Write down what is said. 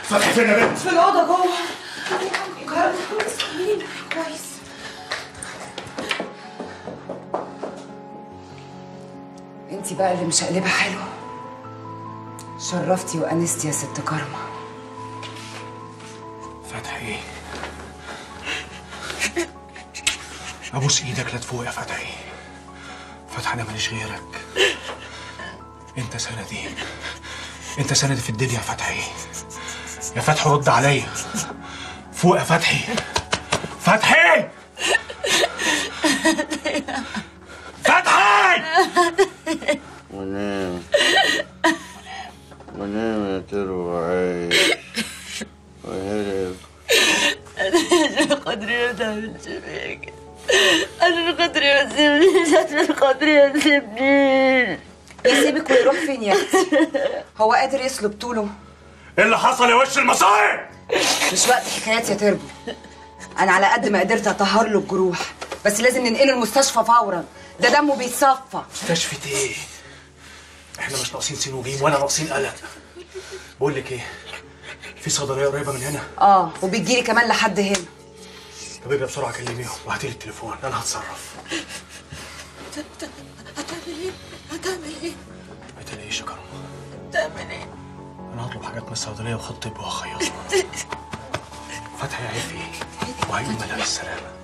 فتحي فين يا بنت؟ في الأوضة جوه كويس كويس انتي بقى اللي مش قلبها حلو شرفتي وانستي يا ست كرمه فتحي ابوس ايدك لا تفوق يا فتحي فتحي انا ماليش غيرك انت سندي انت سندي في الدنيا يا فتحي يا فتحي رد عليا فوق يا فتحي فتحي فتحي ونام ونام يا ترو عايش وهرب قدري ما تعملش فيا كده عشان خاطري ما تسيبنيش عشان خاطري ما تسيبنيش يسيبك ويروح فين يا اختي هو قادر يسلب طوله ايه اللي حصل يا وش المصايب مش وقت حكايات يا تربو انا على قد ما قدرت اطهر له الجروح بس لازم ننقله المستشفى فورا ده دمه بيتصفى مستشفى ايه احنا مش ناقصين سين وجيم ولا ناقصين قلق بقول لك ايه في صيدليه قريبه من هنا اه وبتجيلي كمان لحد هنا يا بيبي بسرعه كلميهم وهاتي لي التليفون انا هتصرف هتعمل ايه؟ هتعمل ايه؟ ما تقلقيش يا كرم هتعمل ايه؟ انا هطلب حاجات من الصيدليه وخد طب وهخيطها فتحي عيب ايه وهيقوم بالسلامه